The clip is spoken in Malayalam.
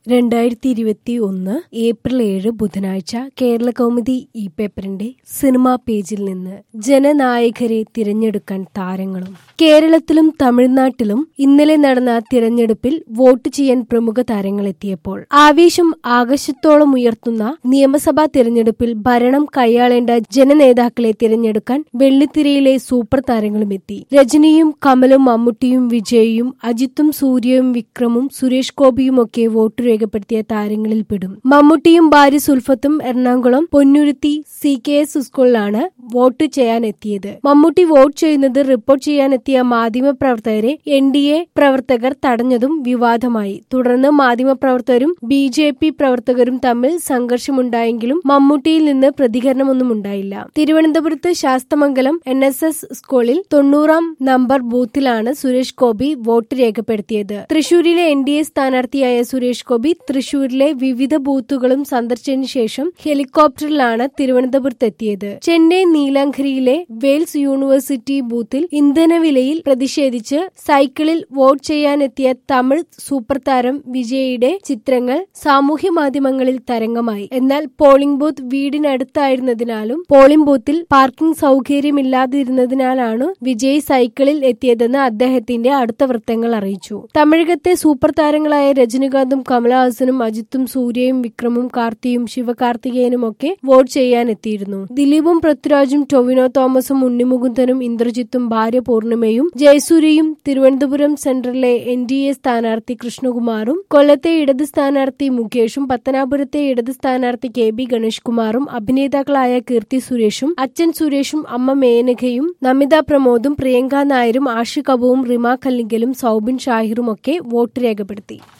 രണ്ടായിരത്തി ഇരുപത്തി ഒന്ന് ഏപ്രിൽ ഏഴ് ബുധനാഴ്ച കേരള കൗമുദി ഈ പേപ്പറിന്റെ സിനിമാ പേജിൽ നിന്ന് ജനനായകരെ തിരഞ്ഞെടുക്കാൻ താരങ്ങളും കേരളത്തിലും തമിഴ്നാട്ടിലും ഇന്നലെ നടന്ന തിരഞ്ഞെടുപ്പിൽ വോട്ട് ചെയ്യാൻ പ്രമുഖ താരങ്ങളെത്തിയപ്പോൾ ആവേശം ആകാശത്തോളം ഉയർത്തുന്ന നിയമസഭാ തിരഞ്ഞെടുപ്പിൽ ഭരണം കൈയാളേണ്ട ജനനേതാക്കളെ തിരഞ്ഞെടുക്കാൻ വെള്ളിത്തിരയിലെ സൂപ്പർ താരങ്ങളും എത്തി രജനിയും കമലും മമ്മൂട്ടിയും വിജയും അജിത്തും സൂര്യയും വിക്രമും സുരേഷ് ഗോപിയുമൊക്കെ വോട്ട് രേഖപ്പെടുത്തിയ താരങ്ങളിൽ പെടും മമ്മൂട്ടിയും ഭാര്യ സുൽഫത്തും Ernakulam Ponnuruthi C K S സ്കൂളിലാണ് വോട്ട് ചെയ്യാൻ എത്തിയത് മമ്മൂട്ടി വോട്ട് ചെയ്യുന്നത് റിപ്പോർട്ട് ചെയ്യാനെത്തിയ മാധ്യമപ്രവർത്തകരെ എൻ ഡി എ പ്രവർത്തകർ തടഞ്ഞതും വിവാദമായി തുടർന്ന് മാധ്യമപ്രവർത്തകരും ബി ജെ പി പ്രവർത്തകരും തമ്മിൽ സംഘർഷമുണ്ടായെങ്കിലും മമ്മൂട്ടിയിൽ നിന്ന് പ്രതികരണമൊന്നും ഉണ്ടായില്ല തിരുവനന്തപുരത്ത് ശാസ്തമംഗലം എൻ എസ് എസ് സ്കൂളിൽ തൊണ്ണൂറാം നമ്പർ ബൂത്തിലാണ് സുരേഷ് ഗോപി വോട്ട് രേഖപ്പെടുത്തിയത് തൃശൂരിലെ എൻ ഡി എ സ്ഥാനാർത്ഥിയായ സുരേഷ് ഗോപി തൃശൂരിലെ വിവിധ ബൂത്തുകളും സന്ദർശിച്ചതിനു ശേഷം ഹെലികോപ്റ്ററിലാണ് തിരുവനന്തപുരത്തെത്തിയത് ചെന്നൈ നീലാംഘരിയിലെ വെയിൽസ് യൂണിവേഴ്സിറ്റി ബൂത്തിൽ ഇന്ധനവിലയിൽ പ്രതിഷേധിച്ച് സൈക്കിളിൽ വോട്ട് ചെയ്യാനെത്തിയ തമിഴ് സൂപ്പർ താരം വിജയുടെ ചിത്രങ്ങൾ സാമൂഹ്യ മാധ്യമങ്ങളിൽ തരംഗമായി എന്നാൽ പോളിംഗ് ബൂത്ത് വീടിനടുത്തായിരുന്നതിനാലും പോളിംഗ് ബൂത്തിൽ പാർക്കിംഗ് സൗകര്യമില്ലാതിരുന്നതിനാലാണ് വിജയ് സൈക്കിളിൽ എത്തിയതെന്ന് അദ്ദേഹത്തിന്റെ അടുത്ത വൃത്തങ്ങൾ അറിയിച്ചു തമിഴകത്തെ സൂപ്പർ താരങ്ങളായ രജനികാന്തും കമലഹാസനും അജിത്തും സൂര്യയും വിക്രമും കാർത്തിയും ശിവകാർത്തികേയനും ഒക്കെ വോട്ട് ചെയ്യാനെത്തിയിരുന്നു ദിലീപും പൃഥ്വിരാജും ടൊവിനോ തോമസും ഉണ്ണിമുകുന്ദനും ഇന്ദ്രജിത്തും ഭാര്യ പൂർണിമയും ജയസൂര്യയും തിരുവനന്തപുരം സെൻട്രലിലെ എൻ ഡി എ സ്ഥാനാർത്ഥി കൃഷ്ണകുമാറും കൊല്ലത്തെ ഇടത് സ്ഥാനാർത്ഥി മുകേഷും പത്തനാപുരത്തെ ഇടത് സ്ഥാനാർത്ഥി കെ ബി ഗണേഷ് കുമാറും അഭിനേതാക്കളായ കീർത്തി സുരേഷും അച്ഛൻ സുരേഷും അമ്മ മേനകയും നമിത പ്രമോദും പ്രിയങ്ക നായരും ആഷിഖ് അബുവും റിമ കല്ലിങ്കലും സൗബിൻ ഷാഹിറും ഒക്കെ വോട്ട് രേഖപ്പെടുത്തി